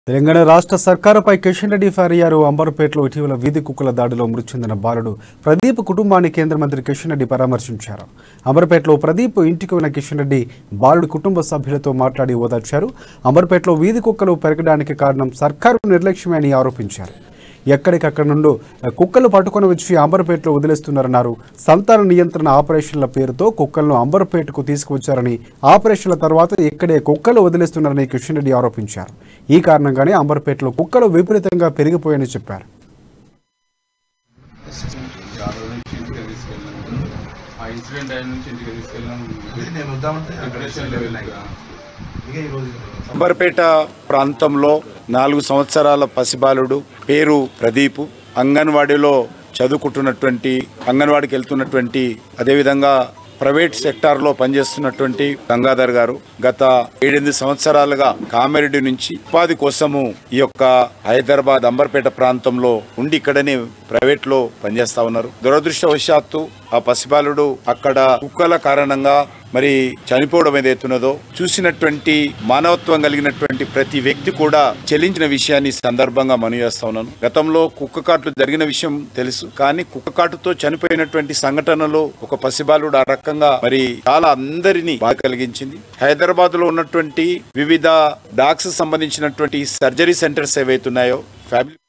తెలంగాణ రాష్ట్ర సర్కారుపై కిషన్ రెడ్డి ఫైర్ అయ్యారు అంబర్పేటలో ఇటీవల వీధి కుక్కల దాడిలో మృతి చెందిన బాలుడు ప్రదీప్ కుటుంబాన్ని కేంద్ర మంత్రి కిషన్ రెడ్డి పరామర్శించారు అంబర్పేటలో ప్రదీప్ ఇంటికి ఉన్న కిషన్ రెడ్డి బాలుడి కుటుంబ సభ్యులతో మాట్లాడి ఓదార్చారు అంబర్పేటలో వీధి కుక్కలు పెరగడానికి కారణం సర్కారు నిర్లక్ష్యమే అని ఆరోపించారు ఎక్కడికక్కడ నుండి కుక్కలు పట్టుకొని వచ్చి అంబర్పేటలో వదిలేస్తున్నారన్నారు సంతాన నియంత్రణ ఆపరేషన్ల పేరుతో కుక్కలను అంబర్పేటకు తీసుకువచ్చారని ఆపరేషన్ల తర్వాత ఇక్కడే కుక్కలు వదిలేస్తున్నారని కిషన్ రెడ్డి ఆరోపించారు ఈ కారణంగానే అంబర్పేటలో కుక్కలు విపరీతంగా పెరిగిపోయాయని చెప్పారు ఆ రోజు నుంచి ఇంటికి తీసుకెళ్ళాం ఆ ఇన్సిడెంట్ అయిన నుంచి ఇంటికి తీసుకెళ్ళాం నేను వద్దామంటే డిప్రెషన్ లెవెల్ ఇక ఈరోజు అంబర్పేట ప్రాంతంలో నాలుగు సంవత్సరాల పసిబాలుడు పేరు ప్రదీప్ అంగన్వాడీలో చదువుకుంటున్నటువంటి అంగన్వాడికి వెళ్తున్నటువంటి అదేవిధంగా ప్రైవేట్ సెక్టార్లో పనిచేస్తున్నటువంటి గంగాధర్ గారు గత ఏడెనిమిది సంవత్సరాలుగా కామారెడ్డి నుంచి ఉపాధి కోసము ఈ యొక్క హైదరాబాద్ అంబర్పేట ప్రాంతంలో ఉండి ఇక్కడనే ప్రైవేట్ లో పనిచేస్తా ఉన్నారు దురదృష్టవశాత్తు ఆ పసిబాలుడు అక్కడ కుక్కల కారణంగా మరి చనిపోవడం ఏదైతున్నదో చూసినటువంటి మానవత్వం కలిగినటువంటి ప్రతి వ్యక్తి కూడా చెల్లించిన విషయాన్ని ఈ సందర్భంగా మనవి చేస్తా ఉన్నాను గతంలో కుక్క కాట్లు జరిగిన విషయం తెలుసు కానీ కుక్క కాటుతో చనిపోయినటువంటి సంఘటనలో ఒక పసిబాలుడు ఆ రకంగా మరి చాలా అందరినీ బాధ కలిగించింది హైదరాబాద్ లో ఉన్నటువంటి వివిధ డాగ్స్ సంబంధించినటువంటి సర్జరీ సెంటర్స్ ఏవైతున్నాయో ఫ్యామిలీ